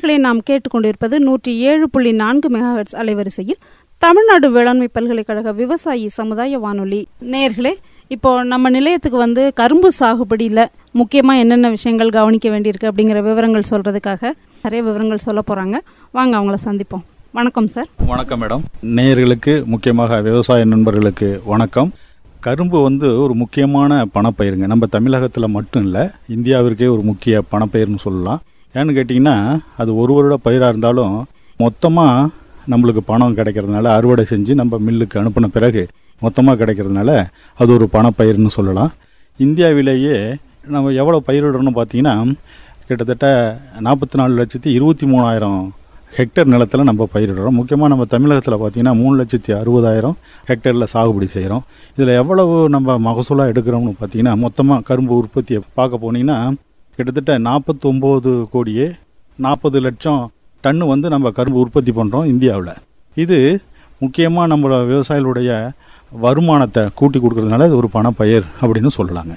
நேர்களை நாம் கேட்டுக்கொண்டிருப்பது நூற்றி ஏழு புள்ளி நான்கு மெகாஹெட்ஸ் அலைவரிசையில் தமிழ்நாடு வேளாண்மை பல்கலைக்கழக விவசாயி சமுதாய வானொலி நேர்களே இப்போ நம்ம நிலையத்துக்கு வந்து கரும்பு சாகுபடியில் முக்கியமாக என்னென்ன விஷயங்கள் கவனிக்க வேண்டியிருக்கு அப்படிங்கிற விவரங்கள் சொல்கிறதுக்காக நிறைய விவரங்கள் சொல்ல போகிறாங்க வாங்க அவங்கள சந்திப்போம் வணக்கம் சார் வணக்கம் மேடம் நேயர்களுக்கு முக்கியமாக விவசாய நண்பர்களுக்கு வணக்கம் கரும்பு வந்து ஒரு முக்கியமான பணப்பயிருங்க நம்ம தமிழகத்தில் மட்டும் இல்லை இந்தியாவிற்கே ஒரு முக்கிய பணப்பயிர்னு சொல்லலாம் ஏன்னு கேட்டிங்கன்னா அது ஒரு வருட பயிராக இருந்தாலும் மொத்தமாக நம்மளுக்கு பணம் கிடைக்கிறதுனால அறுவடை செஞ்சு நம்ம மில்லுக்கு அனுப்பின பிறகு மொத்தமாக கிடைக்கிறதுனால அது ஒரு பணப்பயிர்னு சொல்லலாம் இந்தியாவிலேயே நம்ம எவ்வளோ பயிரிடுறோம்னு பார்த்தீங்கன்னா கிட்டத்தட்ட நாற்பத்தி நாலு லட்சத்தி இருபத்தி மூணாயிரம் ஹெக்டேர் நிலத்தில் நம்ம பயிரிடுறோம் முக்கியமாக நம்ம தமிழகத்தில் பார்த்தீங்கன்னா மூணு லட்சத்தி அறுபதாயிரம் ஹெக்டேரில் சாகுபடி செய்கிறோம் இதில் எவ்வளவு நம்ம மகசூலாக எடுக்கிறோம்னு பார்த்தீங்கன்னா மொத்தமாக கரும்பு உற்பத்தியை பார்க்க போனீங்கன்னா கிட்டத்தட்ட நாற்பத்தொம்போது கோடியே நாற்பது லட்சம் டன்னு வந்து நம்ம கரும்பு உற்பத்தி பண்ணுறோம் இந்தியாவில் இது முக்கியமாக நம்மளோட விவசாயிகளுடைய வருமானத்தை கூட்டி கொடுக்கறதுனால இது ஒரு பணப்பயிர் அப்படின்னு சொல்லலாங்க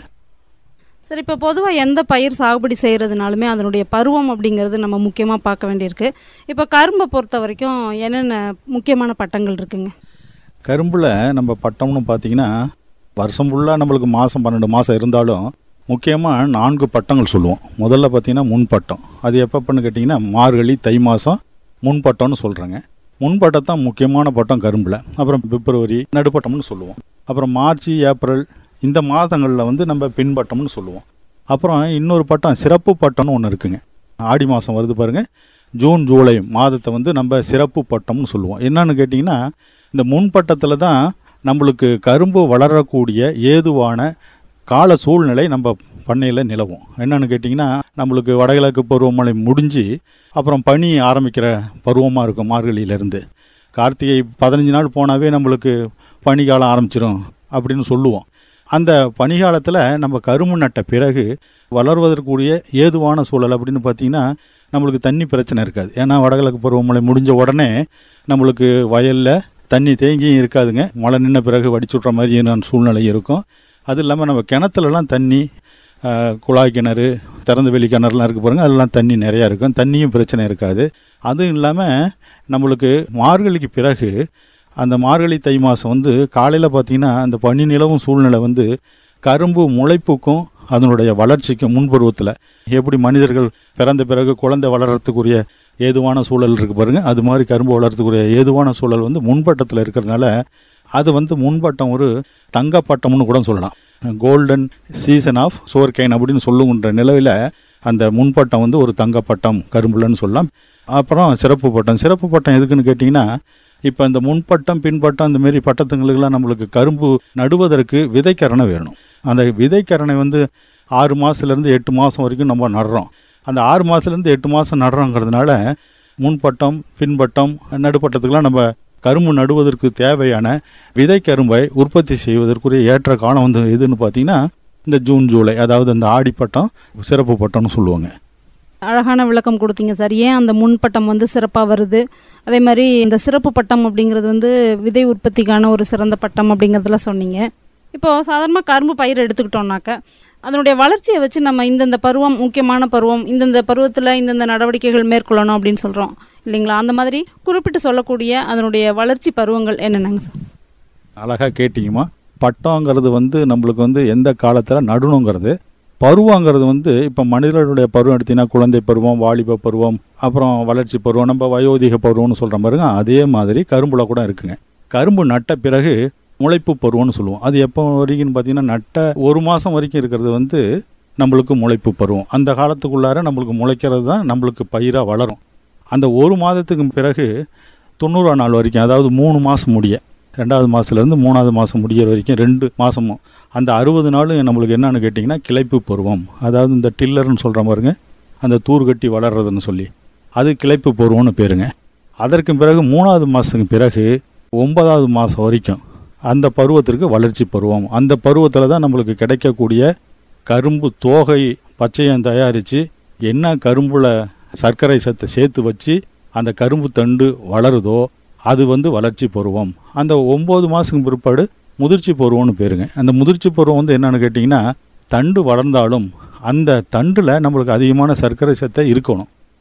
சரி இப்போ பொதுவாக எந்த பயிர் சாகுபடி செய்கிறதுனாலுமே அதனுடைய பருவம் அப்படிங்கிறது நம்ம முக்கியமாக பார்க்க வேண்டியிருக்கு இப்போ கரும்பை பொறுத்த வரைக்கும் என்னென்ன முக்கியமான பட்டங்கள் இருக்குங்க கரும்பில் நம்ம பட்டம்னு பார்த்தீங்கன்னா வருஷம் ஃபுல்லாக நம்மளுக்கு மாதம் பன்னெண்டு மாதம் இருந்தாலும் முக்கியமாக நான்கு பட்டங்கள் சொல்லுவோம் முதல்ல பார்த்தீங்கன்னா முன்பட்டம் அது எப்பப்பன்னு கேட்டிங்கன்னா மார்கழி தை மாதம் முன்பட்டம்னு சொல்கிறேங்க முன்பட்டம் தான் முக்கியமான பட்டம் கரும்பில் அப்புறம் பிப்ரவரி நடுப்பட்டம்னு சொல்லுவோம் அப்புறம் மார்ச் ஏப்ரல் இந்த மாதங்களில் வந்து நம்ம பின்பட்டம்னு சொல்லுவோம் அப்புறம் இன்னொரு பட்டம் சிறப்பு பட்டம்னு ஒன்று இருக்குங்க ஆடி மாதம் வருது பாருங்கள் ஜூன் ஜூலை மாதத்தை வந்து நம்ம சிறப்பு பட்டம்னு சொல்லுவோம் என்னன்னு கேட்டிங்கன்னா இந்த முன்பட்டத்தில் தான் நம்மளுக்கு கரும்பு வளரக்கூடிய ஏதுவான கால சூழ்நிலை நம்ம பண்ணையில் நிலவும் என்னன்னு கேட்டிங்கன்னா நம்மளுக்கு வடகிழக்கு பருவமழை முடிஞ்சு அப்புறம் பனி ஆரம்பிக்கிற பருவமாக இருக்கும் மார்கழியிலேருந்து கார்த்திகை பதினஞ்சு நாள் போனாவே நம்மளுக்கு பனிக்காலம் ஆரம்பிச்சிடும் அப்படின்னு சொல்லுவோம் அந்த பனிகாலத்தில் நம்ம கரும்பு நட்ட பிறகு வளர்வதற்குரிய ஏதுவான சூழல் அப்படின்னு பார்த்தீங்கன்னா நம்மளுக்கு தண்ணி பிரச்சனை இருக்காது ஏன்னா வடகிழக்கு பருவமழை முடிஞ்ச உடனே நம்மளுக்கு வயலில் தண்ணி தேங்கியும் இருக்காதுங்க மழை நின்ன பிறகு வடிச்சுட்ற மாதிரியான சூழ்நிலை இருக்கும் அது இல்லாமல் நம்ம கிணத்துலலாம் தண்ணி ஆஹ், குழாய் கிணறு திறந்த வெளி கிணறுலாம் இருக்கு பாருங்க அதெல்லாம் தண்ணி நிறையா இருக்கும் தண்ணியும் பிரச்சனை இருக்காது அதுவும் இல்லாமல் நம்மளுக்கு மார்கழிக்கு பிறகு அந்த மார்கழி தை மாதம் வந்து காலையில் பார்த்தீங்கன்னா அந்த பனி நிலவும் சூழ்நிலை வந்து கரும்பு முளைப்புக்கும் அதனுடைய வளர்ச்சிக்கும் முன்பருவத்தில் எப்படி மனிதர்கள் பிறந்த பிறகு குழந்தை வளர்கிறதுக்குரிய ஏதுவான சூழல் இருக்கு பாருங்க அது மாதிரி கரும்பு வளர்றதுக்குரிய ஏதுவான சூழல் வந்து முன்பட்டத்தில் இருக்கிறதுனால அது வந்து முன்பட்டம் ஒரு தங்கப்பட்டம்னு கூட சொல்லலாம் கோல்டன் சீசன் ஆஃப் சோர்கேன் அப்படின்னு சொல்லுகின்ற நிலவில் அந்த முன்பட்டம் வந்து ஒரு தங்கப்பட்டம் கரும்புலன்னு சொல்லலாம் அப்புறம் சிறப்பு பட்டம் சிறப்பு பட்டம் எதுக்குன்னு கேட்டிங்கன்னா இப்போ இந்த முன்பட்டம் பின்பட்டம் இந்த மாரி பட்டத்துங்களுக்கெல்லாம் நம்மளுக்கு கரும்பு நடுவதற்கு விதைக்கரணை வேணும் அந்த விதைக்கரணை வந்து ஆறு மாதத்துலேருந்து எட்டு மாதம் வரைக்கும் நம்ம நடுறோம் அந்த ஆறு மாதத்துலேருந்து எட்டு மாதம் நடுறோங்கிறதுனால முன்பட்டம் பின்பட்டம் நடுப்பட்டத்துக்கெல்லாம் நம்ம கரும்பு நடுவதற்கு தேவையான விதை கரும்பை உற்பத்தி செய்வதற்குரிய ஏற்ற காலம் வந்து எதுன்னு பார்த்தீங்கன்னா இந்த ஜூன் ஜூலை அதாவது இந்த ஆடிப்பட்டம் சிறப்பு பட்டம்னு சொல்லுவாங்க அழகான விளக்கம் கொடுத்தீங்க சார் ஏன் அந்த முன்பட்டம் வந்து சிறப்பாக வருது அதே மாதிரி இந்த சிறப்பு பட்டம் அப்படிங்கிறது வந்து விதை உற்பத்திக்கான ஒரு சிறந்த பட்டம் அப்படிங்கிறதுலாம் சொன்னீங்க இப்போ சாதாரணமாக கரும்பு பயிர் எடுத்துக்கிட்டோம்னாக்க அதனுடைய வளர்ச்சியை வச்சு நம்ம இந்தந்த பருவம் முக்கியமான பருவம் இந்தந்த பருவத்தில் இந்தந்த நடவடிக்கைகள் மேற்கொள்ளணும் அப்படின்னு சொல்கிறோம் இல்லைங்களா அந்த மாதிரி குறிப்பிட்டு சொல்லக்கூடிய அதனுடைய வளர்ச்சி பருவங்கள் என்னென்னங்க சார் அழகாக கேட்டிங்கம்மா பட்டங்கிறது வந்து நம்மளுக்கு வந்து எந்த காலத்தில் நடணுங்கிறது பருவங்கிறது வந்து இப்போ மனிதர்களுடைய பருவம் எடுத்தீங்கன்னா குழந்தை பருவம் வாலிப பருவம் அப்புறம் வளர்ச்சி பருவம் நம்ம வயோதிக பருவம்னு சொல்கிற பாருங்க அதே மாதிரி கரும்புல கூட இருக்குங்க கரும்பு நட்ட பிறகு முளைப்பு பருவம்னு சொல்லுவோம் அது எப்போ வரைக்கும்னு பார்த்தீங்கன்னா நட்ட ஒரு மாதம் வரைக்கும் இருக்கிறது வந்து நம்மளுக்கு முளைப்பு பருவம் அந்த காலத்துக்குள்ளார நம்மளுக்கு முளைக்கிறது தான் நம்மளுக்கு பயிராக வளரும் அந்த ஒரு மாதத்துக்கு பிறகு தொண்ணூறா நாள் வரைக்கும் அதாவது மூணு மாதம் முடிய ரெண்டாவது மாதத்துலேருந்து மூணாவது மாதம் முடியிற வரைக்கும் ரெண்டு மாதமும் அந்த அறுபது நாள் நம்மளுக்கு என்னன்னு கேட்டிங்கன்னா கிளைப்பு பருவம் அதாவது இந்த டில்லர்னு சொல்கிற பாருங்க அந்த தூர் கட்டி வளர்றதுன்னு சொல்லி அது கிளைப்பு பருவம்னு பேருங்க அதற்கு பிறகு மூணாவது மாதத்துக்கு பிறகு ஒன்பதாவது மாதம் வரைக்கும் அந்த பருவத்திற்கு வளர்ச்சி பருவம் அந்த பருவத்தில் தான் நம்மளுக்கு கிடைக்கக்கூடிய கரும்பு தோகை பச்சையம் தயாரித்து என்ன கரும்புல சர்க்கரை சத்தை சேர்த்து வச்சு அந்த கரும்பு தண்டு வளருதோ அது வந்து வளர்ச்சி பருவம் அந்த ஒம்பது மாதத்துக்கு பிற்பாடு முதிர்ச்சி பருவம்னு பேருங்க அந்த முதிர்ச்சி பருவம் வந்து என்னன்னு கேட்டிங்கன்னா தண்டு வளர்ந்தாலும் அந்த தண்டில் நம்மளுக்கு அதிகமான சர்க்கரை சத்தை இருக்கணும்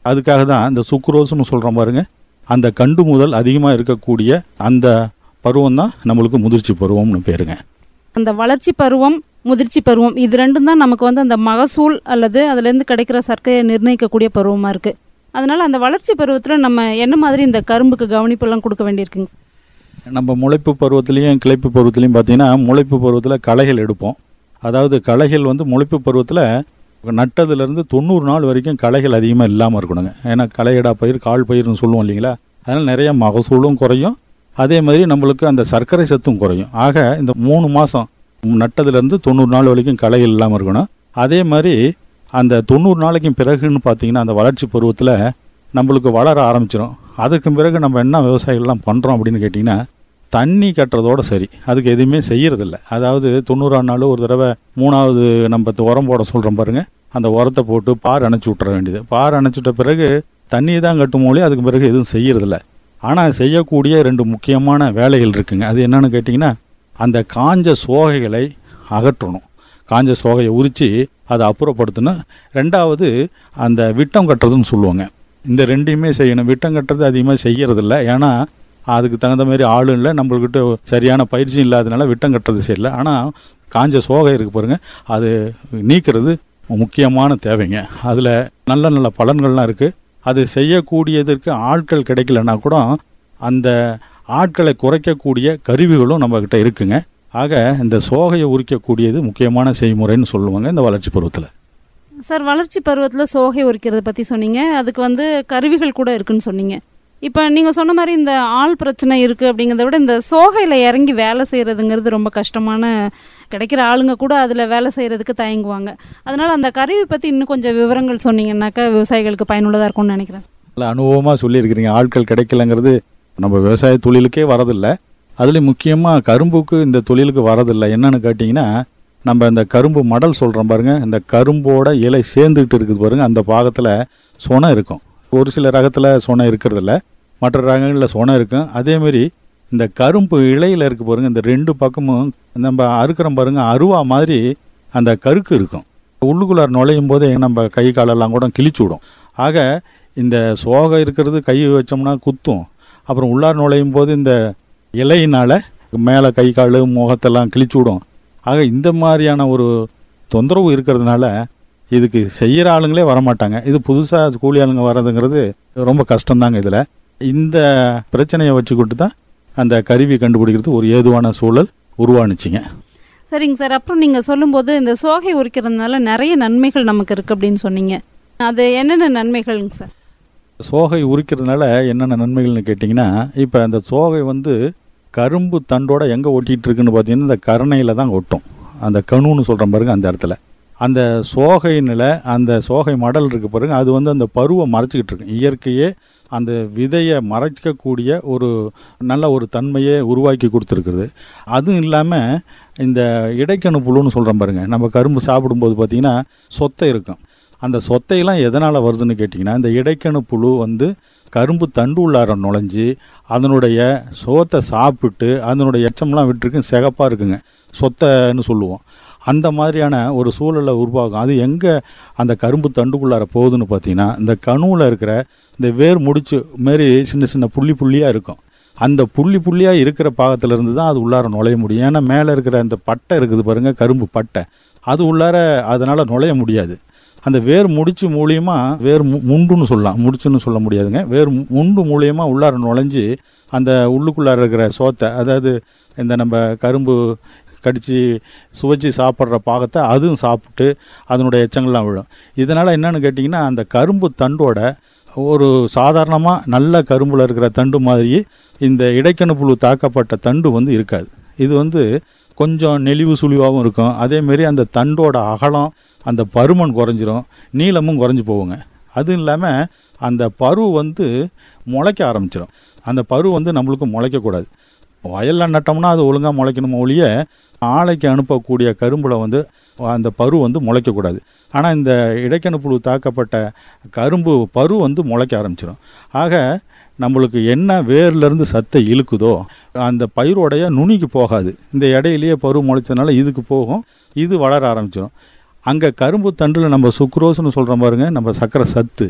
அதுக்காக தான் இந்த சுக்ரோஸ்னு சொல்கிறோம் பாருங்க அந்த கண்டு முதல் அதிகமாக இருக்கக்கூடிய அந்த பருவம் தான் நம்மளுக்கு முதிர்ச்சி பருவம்னு பேருங்க அந்த வளர்ச்சி பருவம் முதிர்ச்சி பருவம் இது ரெண்டும் தான் நமக்கு வந்து அந்த மகசூல் அல்லது அதுலேருந்து கிடைக்கிற சர்க்கரையை நிர்ணயிக்கக்கூடிய பருவமாக இருக்குது அதனால அந்த வளர்ச்சி பருவத்தில் நம்ம என்ன மாதிரி இந்த கரும்புக்கு கவனிப்பெல்லாம் கொடுக்க வேண்டியிருக்குங்க சார்? நம்ம முளைப்பு பருவத்திலையும் கிளைப்பு பருவத்திலையும் பார்த்தீங்கன்னா முளைப்பு பருவத்தில் களைகள் எடுப்போம் அதாவது களைகள் வந்து முளைப்பு பருவத்தில் நட்டதுலேருந்து தொண்ணூறு நாள் வரைக்கும் களைகள் அதிகமாக இல்லாமல் இருக்கணுங்க ஏன்னா களையடா பயிர் கால் பயிர்னு சொல்லுவோம் இல்லைங்களா அதனால் நிறைய மகசூலும் குறையும் அதே மாதிரி நம்மளுக்கு அந்த சர்க்கரை சத்தும் குறையும் ஆக இந்த மூணு மாதம் நட்டதுலேருந்து தொண்ணூறு நாள் வரைக்கும் களைகள் இல்லாமல் இருக்கணும் அதே மாதிரி அந்த தொண்ணூறு நாளைக்கும் பிறகுன்னு பார்த்தீங்கன்னா அந்த வளர்ச்சி பருவத்தில் நம்மளுக்கு வளர ஆரம்பிச்சிடும் அதுக்கு பிறகு நம்ம என்ன விவசாயிகள்லாம் பண்ணுறோம் அப்படின்னு கேட்டிங்கன்னா தண்ணி கட்டுறதோட சரி அதுக்கு எதுவுமே செய்யறதில்ல அதாவது தொண்ணூறாம் நாள் ஒரு தடவை மூணாவது நம்ம த- உரம் போட சொல்கிறோம் பாருங்க அந்த உரத்தை போட்டு பார் அணைச்சி விட்ற வேண்டியது பார் அணைச்சிட்ட பிறகு தண்ணி தான் கட்டும் மொழி அதுக்கு பிறகு எதுவும் செய்யறதில்ல ஆனால் செய்யக்கூடிய ரெண்டு முக்கியமான வேலைகள் இருக்குங்க அது என்னன்னு கேட்டிங்கன்னா அந்த காஞ்ச சோகைகளை அகற்றணும் காஞ்ச சோகையை உரித்து அதை அப்புறப்படுத்தணும் ரெண்டாவது அந்த விட்டம் கட்டுறதுன்னு சொல்லுவாங்க இந்த ரெண்டையுமே செய்யணும் விட்டம் கட்டுறது அதிகமாக செய்யறதில்ல ஏன்னா அதுக்கு தகுந்த மாதிரி ஆளும் இல்லை நம்மள்கிட்ட சரியான பயிற்சியும் இல்லாதனால விட்டம் கட்டுறது சரியில்லை ஆனால் காஞ்ச சோகை இருக்கு பாருங்க அது நீக்கிறது முக்கியமான தேவைங்க அதில் நல்ல நல்ல பலன்கள்லாம் இருக்குது அது செய்யக்கூடியதற்கு ஆட்கள் கிடைக்கலன்னா கூட அந்த ஆட்களை குறைக்கக்கூடிய கருவிகளும் நம்மக்கிட்ட இருக்குங்க ஆக இந்த சோகையை உரிக்கக்கூடியது முக்கியமான செய்முறைன்னு சொல்லுவாங்க இந்த வளர்ச்சி பருவத்தில் சார் வளர்ச்சி பருவத்தில் சோகை உரிக்கிறத பற்றி சொன்னீங்க அதுக்கு வந்து கருவிகள் கூட இருக்குன்னு சொன்னீங்க இப்போ நீங்கள் சொன்ன மாதிரி இந்த ஆள் பிரச்சனை இருக்குது அப்படிங்கிறத விட இந்த சோகையில் இறங்கி வேலை செய்கிறதுங்கிறது ரொம்ப கஷ்டமான கிடைக்கிற ஆளுங்க கூட அதில் வேலை செய்கிறதுக்கு தயங்குவாங்க அதனால் அந்த கருவி பற்றி இன்னும் கொஞ்சம் விவரங்கள் சொன்னீங்கன்னாக்கா விவசாயிகளுக்கு பயனுள்ளதாக இருக்கும்னு நினைக்கிறேன் நல்ல அனுபவமாக சொல்லியிருக்கிறீங்க ஆட்கள் கிடைக்கலங்கிறது நம்ம விவசாய தொழிலுக்கே வரதில்லை அதுலேயும் முக்கியமாக கரும்புக்கு இந்த தொழிலுக்கு வரதில்லை என்னன்னு கேட்டிங்கன்னா நம்ம இந்த கரும்பு மடல் சொல்கிறோம் பாருங்க இந்த கரும்போட இலை சேர்ந்துக்கிட்டு இருக்குது பாருங்க அந்த பாகத்தில் சொனை இருக்கும் ஒரு சில ரகத்தில் சொனை இருக்கிறதில்ல மற்ற ரகங்களில் சொனை இருக்கும் அதேமாரி இந்த கரும்பு இலையில் இருக்கு பாருங்க இந்த ரெண்டு பக்கமும் நம்ம அறுக்கிறோம் பாருங்க அருவா மாதிரி அந்த கருக்கு இருக்கும் உள்ளுக்குள்ளார நுழையும் போதே நம்ம கை காலெல்லாம் கூட கிழிச்சு விடும் ஆக இந்த சோகை இருக்கிறது கை வச்சோம்னா குத்தும் அப்புறம் உள்ளார் நுழையும் போது இந்த இலையினால் மேலே கை கால் முகத்தெல்லாம் கிழிச்சு விடும் ஆக இந்த மாதிரியான ஒரு தொந்தரவு இருக்கிறதுனால இதுக்கு செய்கிற ஆளுங்களே வரமாட்டாங்க இது புதுசாக கூலி ஆளுங்க வர்றதுங்கிறது ரொம்ப கஷ்டம்தாங்க இதில் இந்த பிரச்சனையை வச்சுக்கிட்டு தான் அந்த கருவி கண்டுபிடிக்கிறது ஒரு ஏதுவான சூழல் உருவானுச்சுங்க சரிங்க சார் அப்புறம் நீங்கள் சொல்லும்போது இந்த சோகை உரிக்கிறதுனால நிறைய நன்மைகள் நமக்கு இருக்குது அப்படின்னு சொன்னீங்க அது என்னென்ன நன்மைகள்ங்க சார் சோகை உரிக்கிறதுனால என்னென்ன நன்மைகள்னு கேட்டிங்கன்னா இப்போ அந்த சோகை வந்து கரும்பு தண்டோட எங்கே ஒட்டிகிட்டு இருக்குன்னு பார்த்தீங்கன்னா இந்த கரணையில் தான் ஒட்டும் அந்த கணுன்னு சொல்கிறேன் பாருங்க அந்த இடத்துல அந்த சோகைனில் அந்த சோகை மடல் இருக்கு பாருங்க அது வந்து அந்த பருவை மறைச்சிக்கிட்டு இருக்கு இயற்கையே அந்த விதையை மறைக்கக்கூடிய ஒரு நல்ல ஒரு தன்மையை உருவாக்கி கொடுத்துருக்குது அதுவும் இல்லாமல் இந்த இடைக்கணு புழுன்னு சொல்கிறோம் பாருங்க நம்ம கரும்பு சாப்பிடும்போது பார்த்தீங்கன்னா சொத்தை இருக்கும் அந்த சொத்தையெல்லாம் எதனால் வருதுன்னு கேட்டிங்கன்னா இந்த இடைக்கணு புழு வந்து கரும்பு தண்டு உள்ளார நுழைஞ்சு அதனுடைய சோத்தை சாப்பிட்டு அதனுடைய எச்சம்லாம் விட்டுருக்கு சிகப்பாக இருக்குங்க சொத்தைன்னு சொல்லுவோம் அந்த மாதிரியான ஒரு சூழலை உருவாகும் அது எங்கே அந்த கரும்பு தண்டுக்குள்ளார போகுதுன்னு பார்த்தீங்கன்னா இந்த கணுவில் இருக்கிற இந்த வேர் முடிச்சு மாரி சின்ன சின்ன புள்ளி புள்ளியாக இருக்கும் அந்த புள்ளி புள்ளியாக இருக்கிற பாகத்திலிருந்து தான் அது உள்ளார நுழைய முடியும் ஏன்னா மேலே இருக்கிற அந்த பட்டை இருக்குது பாருங்க கரும்பு பட்டை அது உள்ளார அதனால் நுழைய முடியாது அந்த வேர் முடிச்சு மூலியமா வேர் மு- முண்டுன்னு சொல்லலாம் முடிச்சுன்னு சொல்ல முடியாதுங்க வேர் மு- முண்டு மூலியமா உள்ளார நுழைஞ்சு அந்த உள்ளுக்குள்ளார இருக்கிற சோத்தை அதாவது இந்த நம்ம கரும்பு கடிச்சு சுவைச்சு சாப்பிட்ற பாகத்தை அதுவும் சாப்பிட்டு அதனுடைய எச்சங்கள்லாம் விழும் இதனால் என்னன்னு கேட்டிங்கன்னா அந்த கரும்பு தண்டோட ஒரு சாதாரணமாக நல்ல கரும்பில் இருக்கிற தண்டு மாதிரி இந்த இடைக்கணு புழு தாக்கப்பட்ட தண்டு வந்து இருக்காது இது வந்து கொஞ்சம் நெளிவு சுழிவாகவும் இருக்கும் அதேமாரி அந்த தண்டோட அகலம் அந்த பருமன் குறைஞ்சிரும் நீளமும் குறைஞ்சி போகுங்க அதுவும் இல்லாமல் அந்த பரு வந்து முளைக்க ஆரம்பிச்சிடும் அந்த பரு வந்து நம்மளுக்கு முளைக்கக்கூடாது வயலில் நட்டோம்னா அது ஒழுங்காக முளைக்கணுமோ ஒழிய ஆலைக்கு அனுப்பக்கூடிய கரும்பில் வந்து அந்த பரு வந்து முளைக்கக்கூடாது ஆனால் இந்த இடைக்கணு புழு தாக்கப்பட்ட கரும்பு பரு வந்து முளைக்க ஆரம்பிச்சிடும் ஆக நம்மளுக்கு என்ன வேர்லேருந்து சத்தை இழுக்குதோ அந்த பயிரோடைய நுனிக்கு போகாது இந்த இடையிலேயே பரு முளைச்சதுனால இதுக்கு போகும் இது வளர ஆரம்பிச்சிடும் அங்கே கரும்பு தண்டில் நம்ம சுக்ரோஸ்னு சொல்கிற பாருங்க நம்ம சர்க்கரை சத்து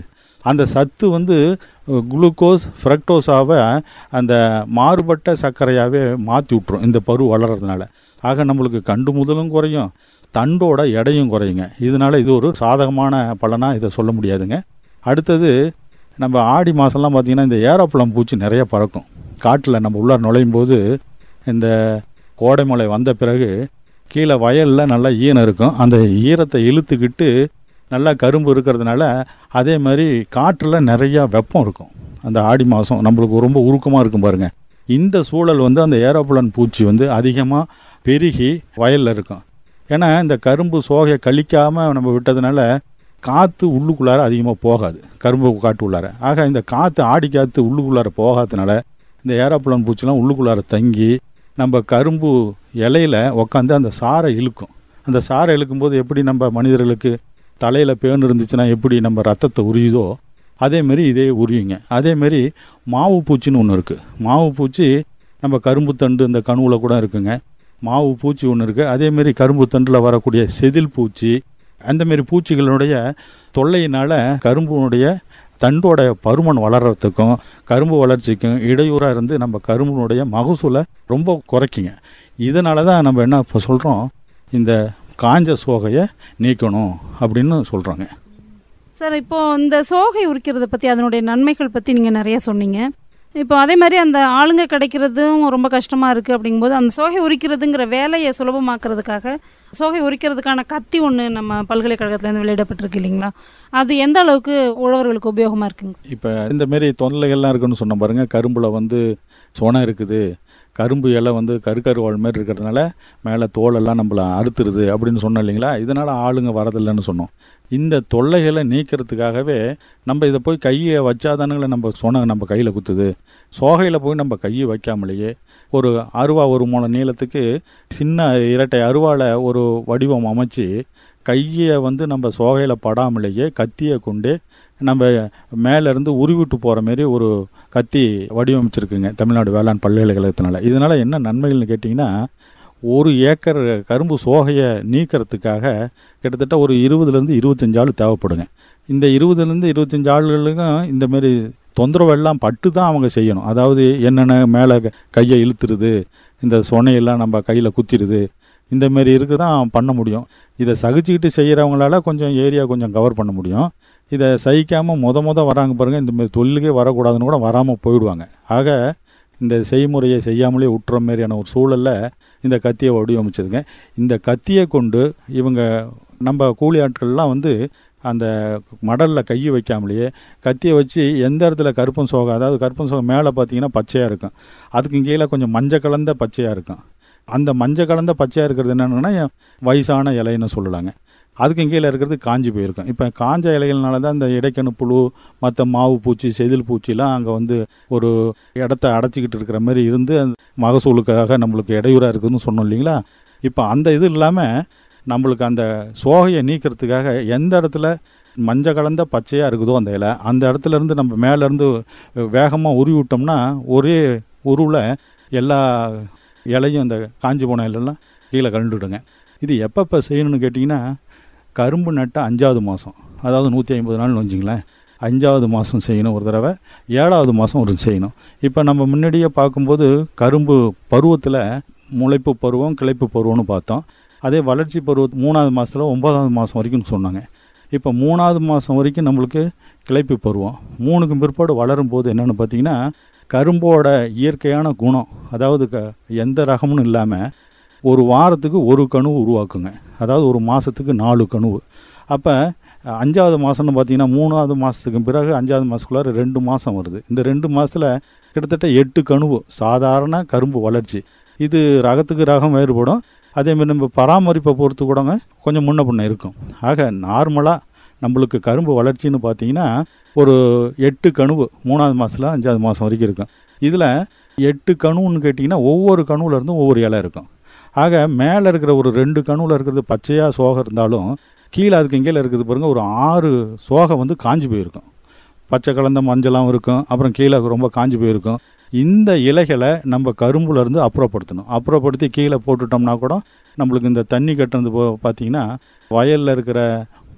அந்த சத்து வந்து குளுக்கோஸ் ஃப்ரக்டோஸாவை அந்த மாறுபட்ட சர்க்கரையாகவே மாற்றி விட்ரும் இந்த பரு வளர்கிறதுனால ஆக நம்மளுக்கு கண்டு முதலும் குறையும் தண்டோட எடையும் குறையுங்க இதனால இது ஒரு சாதகமான பலனாக இதை சொல்ல முடியாதுங்க அடுத்தது நம்ம ஆடி மாதம்லாம் பார்த்திங்கன்னா இந்த ஏரோப்ளம் பூச்சி நிறைய பறக்கும் காட்டில் நம்ம உள்ளார நுழையும் போது இந்த கோடைமலை வந்த பிறகு கீழே வயலில் நல்லா ஈரம் இருக்கும் அந்த ஈரத்தை இழுத்துக்கிட்டு நல்லா கரும்பு இருக்கிறதுனால அதே மாதிரி காற்றில் நிறையா வெப்பம் இருக்கும் அந்த ஆடி மாதம் நம்மளுக்கு ரொம்ப உருக்கமாக இருக்கும் பாருங்கள் இந்த சூழல் வந்து அந்த ஏரோப்ளன் பூச்சி வந்து அதிகமாக பெருகி வயலில் இருக்கும் ஏன்னா இந்த கரும்பு சோகையை கழிக்காமல் நம்ம விட்டதுனால காற்று உள்ளுக்குள்ளார அதிகமாக போகாது கரும்பு காட்டு உள்ளார ஆக இந்த காற்று ஆடி காற்று உள்ளுக்குள்ளார போகாததுனால இந்த ஏரோப்ளன் பூச்சிலாம் உள்ளுக்குள்ளார தங்கி நம்ம கரும்பு இலையில உக்காந்து அந்த சாரை இழுக்கும் அந்த சாரை இழுக்கும்போது எப்படி நம்ம மனிதர்களுக்கு தலையில் பேன் இருந்துச்சுன்னா எப்படி நம்ம ரத்தத்தை உரியுதோ அதேமாரி இதே உரியுங்க அதேமாரி மாவு பூச்சின்னு ஒன்று இருக்குது மாவு பூச்சி நம்ம கரும்பு தண்டு இந்த கணுவில் கூட இருக்குங்க மாவு பூச்சி ஒன்று இருக்குது அதேமாரி கரும்பு தண்டில் வரக்கூடிய செதில் பூச்சி அந்தமாரி பூச்சிகளுடைய தொல்லையினால் கரும்புனுடைய தண்டோட பருமன் வளர்கிறதுக்கும் கரும்பு வளர்ச்சிக்கும் இடையூறாக இருந்து நம்ம கரும்பினுடைய மகசூலை ரொம்ப குறைக்குங்க இதனால தான் நம்ம என்ன இப்போ சொல்கிறோம் இந்த காஞ்ச சோகையை நீக்கணும் அப்படின்னு சொல்கிறாங்க சார் இப்போ இந்த சோகை உரிக்கிறத பற்றி அதனுடைய நன்மைகள் பற்றி நீங்கள் நிறைய சொன்னீங்க இப்போ அதே மாதிரி அந்த ஆளுங்க கிடைக்கிறதும் ரொம்ப கஷ்டமாக இருக்குது அப்படிங்கும்போது அந்த சோகை உரிக்கிறதுங்கிற வேலையை சுலபமாக்குறதுக்காக சோகை உரிக்கிறதுக்கான கத்தி ஒன்று நம்ம பல்கலைக்கழகத்துலேருந்து வெளியிடப்பட்டிருக்கு இல்லைங்களா அது எந்த அளவுக்கு உழவர்களுக்கு உபயோகமாக இருக்குங்க சார் இப்போ இந்த மாரி தொல்லைகள்லாம் இருக்குன்னு சொன்ன பாருங்க கரும்பில் வந்து சொனை இருக்குது கரும்பு இலை வந்து கருக்கருவாள் மாதிரி இருக்கிறதுனால மேலே தோலெல்லாம் நம்மளை அறுத்துருது அப்படின்னு சொன்னோம் இல்லைங்களா இதனால் ஆளுங்க வரதில்லைன்னு சொன்னோம் இந்த தொல்லைகளை நீக்கிறதுக்காகவே நம்ம இதை போய் கையை வச்சாதானுங்களே நம்ம சொனை நம்ம கையில் குத்துது சோகையில் போய் நம்ம கையை வைக்காமலேயே ஒரு அருவா ஒரு மூணு நீளத்துக்கு சின்ன இரட்டை அருவாவில் ஒரு வடிவம் அமைச்சு கையை வந்து நம்ம சோகையில் படாமலேயே கத்தியை கொண்டு நம்ம மேலேருந்து உருவிட்டு போகிற மாரி ஒரு கத்தி வடிவமைச்சிருக்குங்க தமிழ்நாடு வேளாண் பல்கலைக்கழகத்தினால இதனால் என்ன நன்மைகள்னு கேட்டிங்கன்னா ஒரு ஏக்கர் கரும்பு சோகையை நீக்கிறதுக்காக கிட்டத்தட்ட ஒரு இருபதுலேருந்து இருபத்தஞ்சு ஆள் தேவைப்படுங்க இந்த இருபதுலேருந்து இருபத்தஞ்சு ஆளுகளுக்கும் இந்த மாதிரி தொந்தரவெல்லாம் பட்டு தான் அவங்க செய்யணும் அதாவது என்னென்ன மேலே கையை இழுத்துருது இந்த சொனையெல்லாம் நம்ம கையில் குத்திடுது இந்த மாரி இருக்கு தான் பண்ண முடியும் இதை சகிச்சுக்கிட்டு செய்கிறவங்களால கொஞ்சம் ஏரியா கொஞ்சம் கவர் பண்ண முடியும் இதை சகிக்காமல் முத முத வராங்க பாருங்கள் இந்த மாதிரி தொழிலுக்கே வரக்கூடாதுன்னு கூட வராமல் போயிடுவாங்க ஆக இந்த செய்முறையை செய்யாமலே விட்டுற மாதிரியான ஒரு சூழலில் இந்த கத்தியை வடிவமைச்சதுங்க இந்த கத்தியை கொண்டு இவங்க நம்ம கூலி ஆட்கள்லாம் வந்து அந்த மடலில் கையை வைக்காமலேயே கத்தியை வச்சு எந்த இடத்துல கருப்பன் சோகை அதாவது கருப்பன் சோகை மேலே பார்த்தீங்கன்னா பச்சையாக இருக்கும் அதுக்கு கீழே கொஞ்சம் மஞ்சள் கலந்த பச்சையாக இருக்கும் அந்த மஞ்சள் கலந்த பச்சையாக இருக்கிறது என்னென்னா வயசான இலைன்னு சொல்லலாங்க அதுக்கு கீழே இருக்கிறது காஞ்சி போயிருக்கும் இப்போ காஞ்ச இலைகள்னால தான் இந்த இடைக்கணு புழு மற்ற மாவு பூச்சி செதில் பூச்சிலாம் அங்கே வந்து ஒரு இடத்த அடைச்சிக்கிட்டு இருக்கிற மாதிரி இருந்து அந்த மகசூலுக்காக நம்மளுக்கு இடையூறாக இருக்குதுன்னு சொன்னோம் இல்லைங்களா இப்போ அந்த இது இல்லாமல் நம்மளுக்கு அந்த சோகையை நீக்கிறதுக்காக எந்த இடத்துல மஞ்சள் கலந்த பச்சையாக இருக்குதோ அந்த இலை அந்த இடத்துல இருந்து நம்ம மேலேருந்து வேகமாக உருவி விட்டோம்னா ஒரே உருவில் எல்லா இலையும் இந்த காஞ்சி போன இலையெல்லாம் கீழே கலந்துடுங்க இது எப்பப்போ செய்யணும்னு கேட்டிங்கன்னா கரும்பு நட்ட அஞ்சாவது மாதம் அதாவது நூற்றி ஐம்பது நாள்னு வச்சிங்களேன் அஞ்சாவது மாதம் செய்யணும் ஒரு தடவை ஏழாவது மாதம் ஒரு செய்யணும் இப்போ நம்ம முன்னாடியே பார்க்கும்போது கரும்பு பருவத்தில் முளைப்பு பருவம் கிளைப்பு பருவம்னு பார்த்தோம் அதே வளர்ச்சி பருவம் மூணாவது மாதத்தில் ஒன்பதாவது மாதம் வரைக்கும் சொன்னாங்க இப்போ மூணாவது மாதம் வரைக்கும் நம்மளுக்கு கிளைப்பு பருவம் மூணுக்கும் பிற்பாடு வளரும் போது என்னென்னு பார்த்தீங்கன்னா கரும்போட இயற்கையான குணம் அதாவது க எந்த ரகம்னு இல்லாமல் ஒரு வாரத்துக்கு ஒரு கணுவு உருவாக்குங்க அதாவது ஒரு மாதத்துக்கு நாலு கணுவு அப்போ அஞ்சாவது மாதம்னு பார்த்தீங்கன்னா மூணாவது மாதத்துக்கு பிறகு அஞ்சாவது மாதத்துக்குள்ளார ரெண்டு மாதம் வருது இந்த ரெண்டு மாதத்தில் கிட்டத்தட்ட எட்டு கணுவு சாதாரண கரும்பு வளர்ச்சி இது ரகத்துக்கு ரகம் வேறுபடும் அதேமாதிரி நம்ம பராமரிப்பை பொறுத்து கூடங்க கொஞ்சம் முன்ன பின்ன இருக்கும் ஆக நார்மலாக நம்மளுக்கு கரும்பு வளர்ச்சின்னு பார்த்தீங்கன்னா ஒரு எட்டு கணுவு மூணாவது மாதத்தில் அஞ்சாவது மாதம் வரைக்கும் இருக்கும் இதில் எட்டு கணுன்னு கேட்டிங்கன்னா ஒவ்வொரு கணுவில் இருந்தும் ஒவ்வொரு இலை இருக்கும் ஆக மேலே இருக்கிற ஒரு ரெண்டு கணுவில் இருக்கிறது பச்சையாக சோகை இருந்தாலும் கீழே அதுக்கு கீழே இருக்குது பாருங்கள் ஒரு ஆறு சோகை வந்து காஞ்சி போயிருக்கும் பச்சை கலந்த மஞ்சளாகவும் இருக்கும் அப்புறம் கீழே ரொம்ப காஞ்சி போயிருக்கும் இந்த இலைகளை நம்ம கரும்புல இருந்து அப்புறப்படுத்தணும் அப்புறப்படுத்தி கீழே போட்டுட்டோம்னா கூட நம்மளுக்கு இந்த தண்ணி கட்டுறது போ பார்த்தீங்கன்னா வயலில் இருக்கிற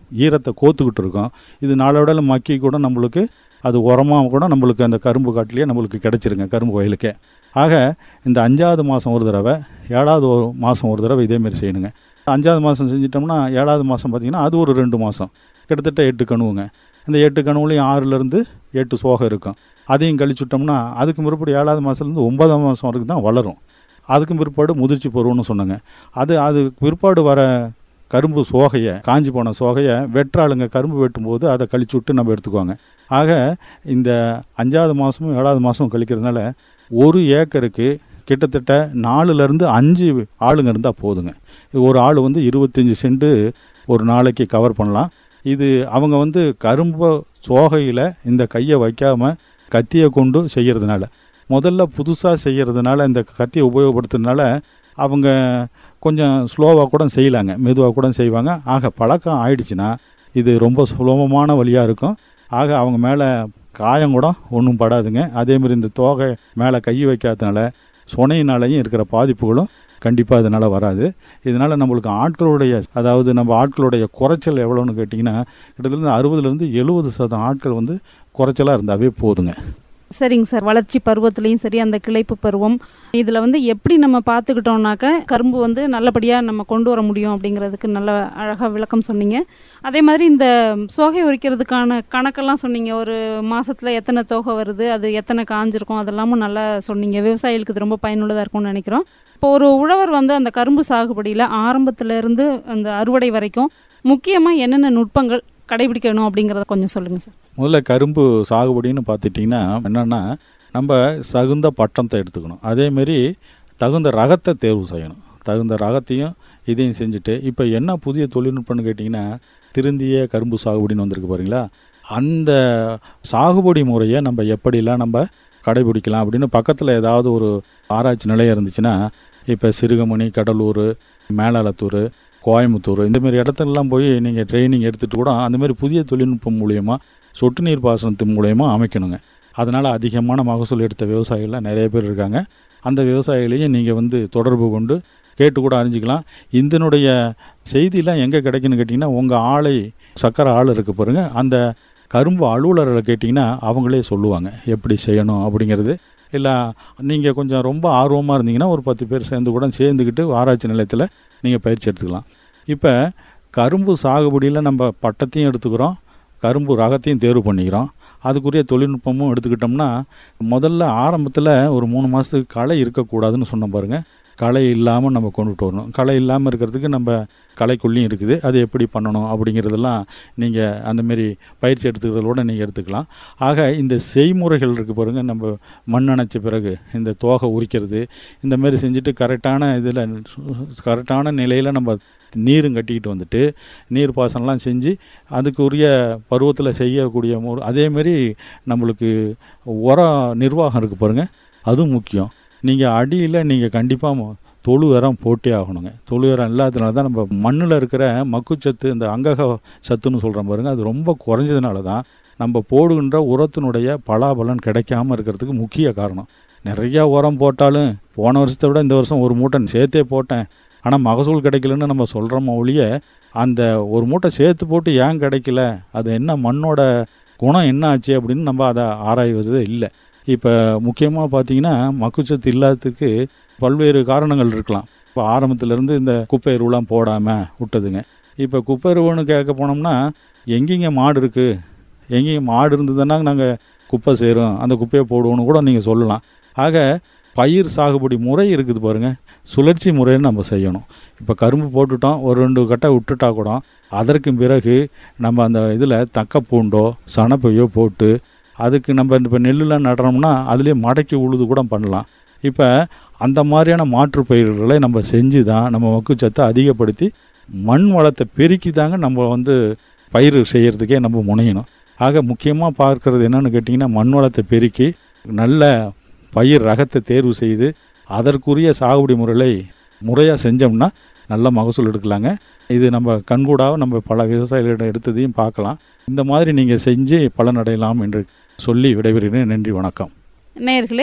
ஈரத்தை கோத்துக்கிட்டு இருக்கும் இது நாளோட மக்கி கூட நம்மளுக்கு அது உரமாக கூட நம்மளுக்கு அந்த கரும்பு காட்டிலேயே நம்மளுக்கு கிடச்சிருங்க கரும்பு வயலுக்கே ஆக இந்த அஞ்சாவது மாதம் ஒரு தடவை ஏழாவது ஒரு மாதம் ஒரு தடவை இதேமாரி செய்யணுங்க அஞ்சாவது மாதம் செஞ்சிட்டோம்னா ஏழாவது மாதம் பார்த்திங்கன்னா அது ஒரு ரெண்டு மாதம் கிட்டத்தட்ட எட்டு கணுவுங்க இந்த எட்டு கணுவுலையும் ஆறுலேருந்து எட்டு சோகம் இருக்கும் அதையும் கழிச்சுட்டோம்னா அதுக்கு பிற்பாடு ஏழாவது மாதத்துலேருந்து ஒன்பதாம் மாதம் வரைக்கும் தான் வளரும் அதுக்கும் பிற்பாடு முதிர்ச்சி பருவம்னு சொன்னாங்க அது அது பிற்பாடு வர கரும்பு சோகையை காஞ்சி போன சோகையை வெற்றாளுங்க கரும்பு வெட்டும்போது அதை கழிச்சு விட்டு நம்ம எடுத்துக்குவாங்க ஆக இந்த அஞ்சாவது மாதமும் ஏழாவது மாதமும் கழிக்கிறதுனால ஒரு ஏக்கருக்கு கிட்டத்தட்ட நாலுலேருந்து அஞ்சு ஆளுங்க இருந்தால் போதுங்க ஒரு ஆள் வந்து இருபத்தஞ்சி சென்ட்டு ஒரு நாளைக்கு கவர் பண்ணலாம் இது அவங்க வந்து கரும்பு சோகையில் இந்த கையை வைக்காமல் கத்தியை கொண்டு செய்கிறதுனால முதல்ல புதுசாக செய்கிறதுனால இந்த கத்தியை உபயோகப்படுத்துறதுனால அவங்க கொஞ்சம் ஸ்லோவாக கூட செய்யலாங்க மெதுவாக கூட செய்வாங்க ஆக பழக்கம் ஆயிடுச்சுன்னா இது ரொம்ப சுலபமான வழியாக இருக்கும் ஆக அவங்க மேலே காயம் கூட ஒன்றும் படாதுங்க அதேமாதிரி இந்த தோகை மேலே கை வைக்காதனால சுனையினாலையும் இருக்கிற பாதிப்புகளும் கண்டிப்பாக இதனால் வராது இதனால் நம்மளுக்கு ஆட்களுடைய அதாவது நம்ம ஆட்களுடைய குறைச்சல் எவ்வளோன்னு கேட்டிங்கன்னா கிட்டத்தட்ட அறுபதுலேருந்து எழுபது சதம் ஆட்கள் வந்து குறைச்சலாக இருந்தாவே போதுங்க சரிங்க சார் வளர்ச்சி பருவத்துலேயும் சரி அந்த கிளைப்பு பருவம் இதில் வந்து எப்படி நம்ம பார்த்துக்கிட்டோம்னாக்க கரும்பு வந்து நல்லபடியாக நம்ம கொண்டு வர முடியும் அப்படிங்கிறதுக்கு நல்ல அழகாக விளக்கம் சொன்னீங்க அதே மாதிரி இந்த சோகை உரிக்கிறதுக்கான கணக்கெல்லாம் சொன்னீங்க ஒரு மாதத்தில் எத்தனை தொகை வருது அது எத்தனை காஞ்சிருக்கும் அதெல்லாமும் நல்லா சொன்னீங்க விவசாயிகளுக்கு இது ரொம்ப பயனுள்ளதாக இருக்கும்னு நினைக்கிறோம் இப்போ ஒரு உழவர் வந்து அந்த கரும்பு சாகுபடியில் ஆரம்பத்திலேருந்து அந்த அறுவடை வரைக்கும் முக்கியமாக என்னென்ன நுட்பங்கள் கடைபிடிக்கணும் அப்படிங்கிறத கொஞ்சம் சொல்லுங்கள் சார் முதல்ல கரும்பு சாகுபடின்னு பார்த்துட்டிங்கன்னா என்னென்னா நம்ம தகுந்த பட்டத்தை எடுத்துக்கணும் அதேமாரி தகுந்த ரகத்தை தேர்வு செய்யணும் தகுந்த ரகத்தையும் இதையும் செஞ்சுட்டு இப்போ என்ன புதிய தொழில்நுட்பம்னு கேட்டிங்கன்னா திருந்திய கரும்பு சாகுபடின்னு வந்திருக்கு பாருங்களா அந்த சாகுபடி முறையை நம்ம எப்படிலாம் நம்ம கடைபிடிக்கலாம் அப்படின்னு பக்கத்தில் ஏதாவது ஒரு ஆராய்ச்சி நிலையம் இருந்துச்சுன்னா இப்போ சிறுகமணி கடலூர் மேலாளத்தூர் கோயம்புத்தூர் இந்தமாரி இடத்துலலாம் போய் நீங்கள் ட்ரைனிங் எடுத்துகிட்டு கூட அந்தமாரி புதிய தொழில்நுட்பம் மூலயமா சொட்டு நீர் பாசனத்தின் மூலயமா அமைக்கணுங்க அதனால் அதிகமான மகசூல் எடுத்த விவசாயிகள்லாம் நிறைய பேர் இருக்காங்க அந்த விவசாயிகளையும் நீங்கள் வந்து தொடர்பு கொண்டு கேட்டு கூட அறிஞ்சிக்கலாம் இதனுடைய செய்திலாம் எங்கே கிடைக்குன்னு கேட்டிங்கன்னா உங்கள் ஆலை சக்கரை ஆள் இருக்க பாருங்க அந்த கரும்பு அலுவலரை கேட்டிங்கன்னா அவங்களே சொல்லுவாங்க எப்படி செய்யணும் அப்படிங்கிறது இல்லை நீங்கள் கொஞ்சம் ரொம்ப ஆர்வமாக இருந்தீங்கன்னா ஒரு பத்து பேர் சேர்ந்து கூட சேர்ந்துக்கிட்டு ஆராய்ச்சி நிலையத்தில் நீங்கள் பயிற்சி எடுத்துக்கலாம் இப்போ கரும்பு சாகுபடியில் நம்ம பட்டத்தையும் எடுத்துக்கிறோம் கரும்பு ரகத்தையும் தேர்வு பண்ணிக்கிறோம் அதுக்குரிய தொழில்நுட்பமும் எடுத்துக்கிட்டோம்னா முதல்ல ஆரம்பத்தில் ஒரு மூணு மாதத்துக்கு களை இருக்கக்கூடாதுன்னு சொன்ன பாருங்கள் களை இல்லாமல் நம்ம கொண்டுட்டு வரணும் களை இல்லாமல் இருக்கிறதுக்கு நம்ம களைக்குள்ளேயும் இருக்குது அது எப்படி பண்ணணும் அப்படிங்கிறதெல்லாம் நீங்கள் அந்தமாரி பயிற்சி எடுத்துக்கிறதோட நீங்கள் எடுத்துக்கலாம் ஆக இந்த செய்முறைகள் இருக்குது பாருங்கள் நம்ம மண் அணைச்ச பிறகு இந்த தோகை உரிக்கிறது இந்த மாதிரி செஞ்சுட்டு கரெக்டான இதில் கரெக்டான நிலையில் நம்ம நீரும் கட்டிக்கிட்டு வந்துட்டு நீர் பாசனம்லாம் செஞ்சு அதுக்குரிய பருவத்தில் செய்யக்கூடிய மு- அதேமாரி நம்மளுக்கு உர நிர்வாகம் இருக்குது பாருங்கள் அதுவும் முக்கியம் நீங்கள் அடியில் நீங்கள் கண்டிப்பாக தொழு உரம் போட்டே ஆகணுங்க தொழு உரம் இல்லாததுனால தான் நம்ம மண்ணில் இருக்கிற மக்குச்சத்து இந்த அங்கக சத்துன்னு சொல்கிறோம் பாருங்க அது ரொம்ப குறைஞ்சதுனால தான் நம்ம போடுகின்ற உரத்தினுடைய பலாபலன் கிடைக்காம இருக்கிறதுக்கு முக்கிய காரணம் நிறையா உரம் போட்டாலும் போன வருஷத்தை விட இந்த வருஷம் ஒரு மூட்டை சேர்த்தே போட்டேன் ஆனால் மகசூல் கிடைக்கலன்னு நம்ம சொல்கிறோமோ ஒழிய அந்த ஒரு மூட்டை சேர்த்து போட்டு ஏன் கிடைக்கல அது என்ன மண்ணோட குணம் என்ன ஆச்சு அப்படின்னு நம்ம அதை ஆராய்வது இல்லை இப்போ முக்கியமாக பார்த்தீங்கன்னா மக்குச்சத்து இல்லாததுக்கு பல்வேறு காரணங்கள் இருக்கலாம் இப்போ ஆரம்பத்திலேருந்து இந்த குப்பை எருவெலாம் போடாமல் விட்டதுங்க இப்போ குப்பை எருவுன்னு கேட்க போனோம்னா எங்கேங்க மாடு இருக்குது எங்கேயும் மாடு இருந்ததுன்னா நாங்கள் குப்பை சேரும் அந்த குப்பையை போடுவோன்னு கூட நீங்கள் சொல்லலாம் ஆக பயிர் சாகுபடி முறை இருக்குது பாருங்கள் சுழற்சி முறைன்னு நம்ம செய்யணும் இப்போ கரும்பு போட்டுட்டோம் ஒரு ரெண்டு கட்டை விட்டுட்டா கூட அதற்கு பிறகு நம்ம அந்த இதில் தக்க பூண்டோ சணப்பையோ போட்டு அதுக்கு நம்ம இப்போ நெல்லுலாம் நடுறோம்னா அதுலேயே மடக்கி உழுது கூட பண்ணலாம் இப்போ அந்த மாதிரியான மாற்று பயிர்களை நம்ம செஞ்சு தான் நம்ம மக்குச்சத்தை அதிகப்படுத்தி மண் வளத்தை பெருக்கி தாங்க நம்ம வந்து பயிர் செய்கிறதுக்கே நம்ம முனையணும் ஆக முக்கியமாக பார்க்கறது என்னன்னு கேட்டிங்கன்னா மண் வளத்தை பெருக்கி நல்ல பயிர் ரகத்தை தேர்வு செய்து அதற்குரிய சாகுபடி முறைகளை முறையாக செஞ்சோம்னா நல்ல மகசூல் எடுக்கலாங்க இது நம்ம கண்கூடாக நம்ம பல விவசாயிகளிடம் எடுத்ததையும் பார்க்கலாம் இந்த மாதிரி நீங்கள் செஞ்சு பலனடையலாம் என்று சொல்லி விடைபெறுகிறேன் நன்றி வணக்கம் நேயர்களே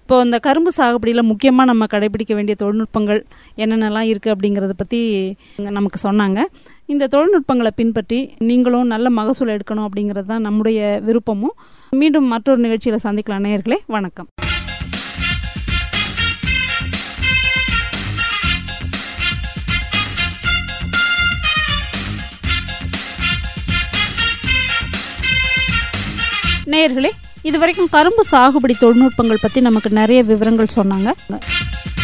இப்போ இந்த கரும்பு சாகுபடியில் முக்கியமாக நம்ம கடைபிடிக்க வேண்டிய தொழில்நுட்பங்கள் என்னென்னலாம் இருக்குது அப்படிங்கிறத பற்றி நமக்கு சொன்னாங்க இந்த தொழில்நுட்பங்களை பின்பற்றி நீங்களும் நல்ல மகசூல் எடுக்கணும் அப்படிங்கிறது தான் நம்முடைய விருப்பமும் மீண்டும் மற்றொரு நிகழ்ச்சியில் சந்திக்கலாம் நேயர்களே வணக்கம் நேயர்களே இதுவரைக்கும் கரும்பு சாகுபடி தொழில்நுட்பங்கள் பற்றி நமக்கு நிறைய விவரங்கள் சொன்னாங்க